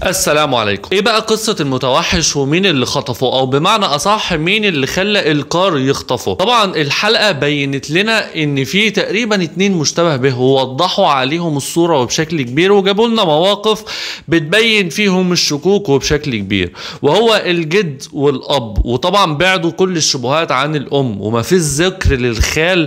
السلام عليكم ايه بقى قصة المتوحش ومين اللي خطفه او بمعنى اصح مين اللي خلى القار يخطفه طبعا الحلقة بينت لنا ان في تقريبا اتنين مشتبه به ووضحوا عليهم الصورة وبشكل كبير وجابوا لنا مواقف بتبين فيهم الشكوك وبشكل كبير وهو الجد والاب وطبعا بعدوا كل الشبهات عن الام وما فيش ذكر للخال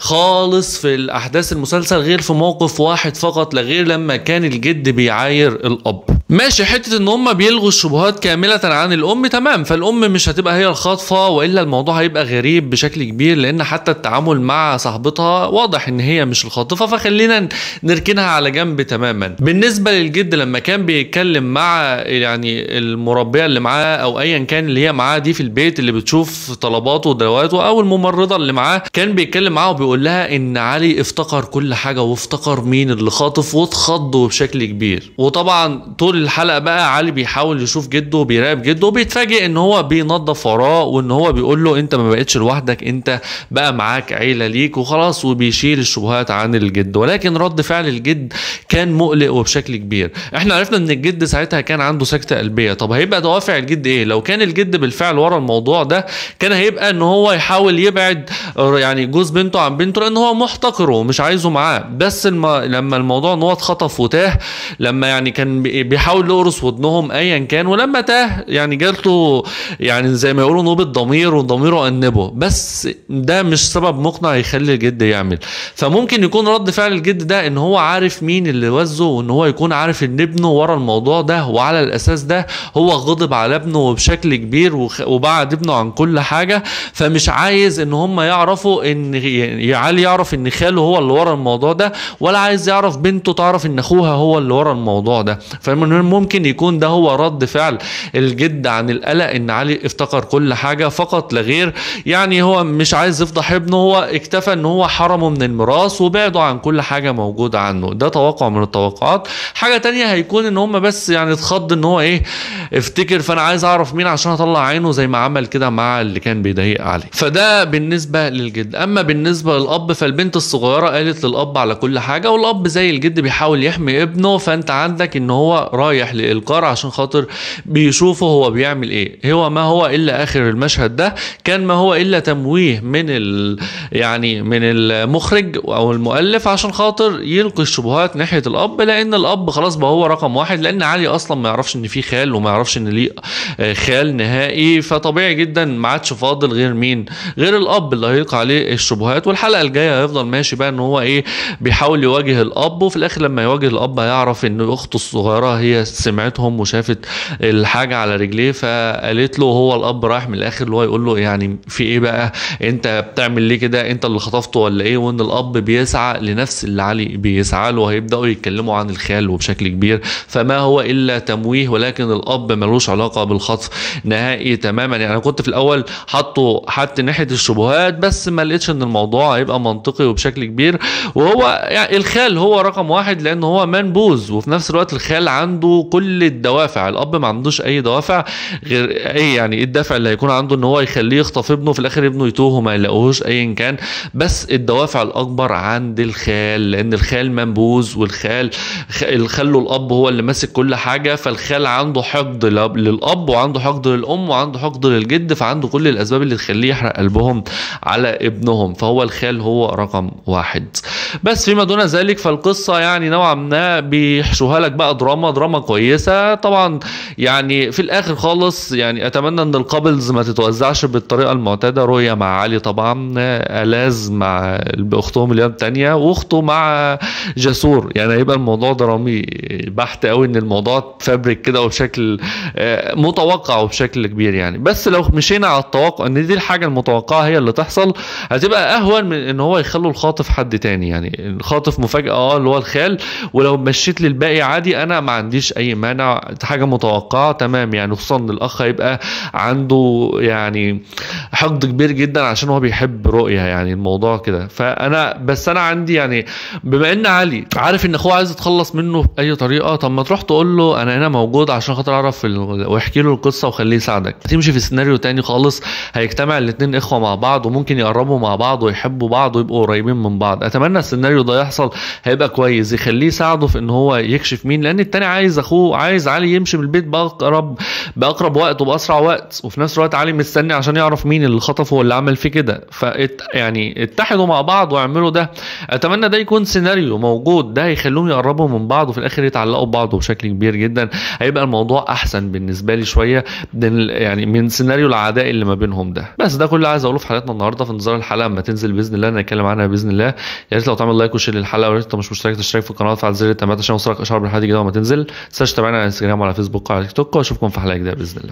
خالص في الاحداث المسلسل غير في موقف واحد فقط لا غير لما كان الجد بيعاير الاب ماشي حته ان هم بيلغوا الشبهات كامله عن الام تمام فالام مش هتبقى هي الخاطفه والا الموضوع هيبقى غريب بشكل كبير لان حتى التعامل مع صاحبتها واضح ان هي مش الخاطفه فخلينا نركنها على جنب تماما بالنسبه للجد لما كان بيتكلم مع يعني المربيه اللي معاه او ايا كان اللي هي معاه دي في البيت اللي بتشوف طلباته ودواته او الممرضه اللي معاه كان بيتكلم معاها وبيقول لها ان علي افتكر كل حاجه وافتكر مين اللي خاطف واتخض بشكل كبير وطبعا طول الحلقه بقى علي بيحاول يشوف جده وبيراقب جده وبيتفاجئ ان هو بينظف وراه وان هو بيقول له انت ما بقتش لوحدك انت بقى معاك عيله ليك وخلاص وبيشيل الشبهات عن الجد ولكن رد فعل الجد كان مقلق وبشكل كبير احنا عرفنا ان الجد ساعتها كان عنده سكته قلبيه طب هيبقى دوافع الجد ايه لو كان الجد بالفعل ورا الموضوع ده كان هيبقى ان هو يحاول يبعد يعني جوز بنته عن بنته لان هو محتقره ومش عايزه معاه بس الم... لما الموضوع ان هو اتخطف وتاه لما يعني كان بيحاول يقرص ودنهم ايا كان ولما تاه يعني جات له يعني زي ما يقولوا نوبه ضمير وضميره انبه بس ده مش سبب مقنع يخلي الجد يعمل فممكن يكون رد فعل الجد ده ان هو عارف مين اللي وزه وان هو يكون عارف ان ابنه ورا الموضوع ده وعلى الاساس ده هو غضب على ابنه وبشكل كبير وبعد ابنه عن كل حاجه فمش عايز ان هم يعرفوا ان علي يعرف ان خاله هو اللي ورا الموضوع ده ولا عايز يعرف بنته تعرف ان اخوها هو اللي ورا الموضوع ده فممكن يكون ده هو رد فعل الجد عن القلق ان علي افتكر كل حاجه فقط لا غير يعني هو مش عايز يفضح ابنه هو اكتفى ان هو حرمه من الميراث وبعده عن كل حاجه موجوده عنه ده توقع من التوقعات حاجه تانية هيكون ان هم بس يعني اتخض ان هو ايه افتكر فانا عايز اعرف مين عشان اطلع عينه زي ما عمل كده مع اللي كان بيضايق عليه فده بالنسبه للجد اما بالنسبه للاب فالبنت الصغيره قالت للاب على كل حاجه والاب زي الجد بيحاول يحمي ابنه فانت عندك ان هو رايح للقار عشان خاطر بيشوفه هو بيعمل ايه هو ما هو الا اخر المشهد ده كان ما هو الا تمويه من ال يعني من المخرج او المؤلف عشان خاطر يلقي الشبهات ناحيه الاب لان الاب خلاص بقى هو رقم واحد لان علي اصلا ما يعرفش ان في خال وما يعرفش ان ليه خال نهائي فطبيعي جدا ما عادش فاضل غير مين غير الاب اللي هيلقى عليه الشبهات والحلقه الجايه هيفضل ماشي بقى ان هو ايه بيحاول يواجه الاب وفي الاخر لما يواجه الاب هيعرف ان اخته الصغيره هي سمعتهم وشافت الحاجه على رجليه فقالت له هو الاب رايح من الاخر اللي هو يقول له يعني في ايه بقى انت بتعمل ليه كده انت اللي خطفته ولا ايه وان الاب بيسعى لنفس اللي علي بيسعى له وهيبداوا يتكلموا عن الخال وبشكل كبير فما هو الا تمويه ولكن الاب ملوش علاقه بالخطف نهائي تماما يعني انا كنت في الاول حاطه حط ناحيه الشبهات بس ما لقيتش ان الموضوع هيبقى منطقي وبشكل كبير وهو يعني الخال هو رقم واحد لان هو منبوذ وفي نفس الوقت الخال عنده كل الدوافع الاب ما عندوش اي دوافع غير اي يعني ايه الدافع اللي هيكون عنده ان هو يخليه يخطف ابنه في الاخر ابنه يتوه وما يلاقوهوش ايا كان بس الدوافع الاكبر عند الخال لان الخال منبوذ والخال الخال والاب هو اللي ماسك كل حاجه فالخال عنده حقد للاب وعنده حقد للام وعنده حقد للجد فعنده كل الاسباب اللي تخليه يحرق قلبهم على ابنهم فهو الخال هو رقم واحد بس فيما دون ذلك فالقصه يعني نوعا ما بيحشوها لك بقى دراما دراما كويسه طبعا يعني في الاخر خالص يعني اتمنى ان القابلز ما تتوزعش بالطريقه المعتاده رؤيا مع علي طبعا الاز مع اختهم اللي الثانيه واخته مع جسور يعني هيبقى الموضوع درامي بحت قوي ان الموضوع فابريك كده وبشكل متوقع وبشكل كبير يعني بس لو مشينا على التوقع ان دي الحاجه المتوقعه هي اللي تحصل هتبقى اهون من ان هو يخلوا الخاطف حد تاني يعني الخاطف مفاجاه اه اللي هو الخال ولو مشيت للباقي عادي انا ما عنديش اي مانع حاجه متوقعه تمام يعني خصوصا ان الاخ هيبقى عنده يعني حقد كبير جدا عشان هو بيحب رؤية يعني الموضوع كده فانا بس انا عندي يعني بما ان علي عارف ان اخوه عايز يتخلص منه باي طريقه طب ما تروح تقول له انا هنا موجود عشان خاطر اعرف واحكي له القصه وخليه يساعدك تمشي في سيناريو تاني خالص هيجتمع الاثنين اخوه مع بعض وممكن يقربوا مع بعض ويحبوا بعض ويبقوا قريبين من بعض اتمنى السيناريو ده يحصل هيبقى كويس يخليه يساعده في ان هو يكشف مين لان التاني عايز اخوه برضو عايز علي يمشي من البيت باقرب باقرب وقت وباسرع وقت وفي نفس الوقت علي مستني عشان يعرف مين اللي خطفه واللي عمل فيه كده فات يعني اتحدوا مع بعض واعملوا ده اتمنى ده يكون سيناريو موجود ده هيخليهم يقربوا من بعض وفي الاخر يتعلقوا ببعض بشكل كبير جدا هيبقى الموضوع احسن بالنسبه لي شويه من يعني من سيناريو العداء اللي ما بينهم ده بس ده كل اللي عايز اقوله في حلقتنا النهارده في انتظار الحلقه اما تنزل باذن الله نتكلم عنها باذن الله يا ريت لو تعمل لايك وشير للحلقه ولو انت مش مشترك تشترك في القناه وتفعل زر التنبيهات عشان يوصلك اشعار بالحلقه الجديده لما تنزل ما تنساش تتابعنا على انستجرام وعلى فيسبوك وعلى تيك توك واشوفكم في حلقه جديده باذن الله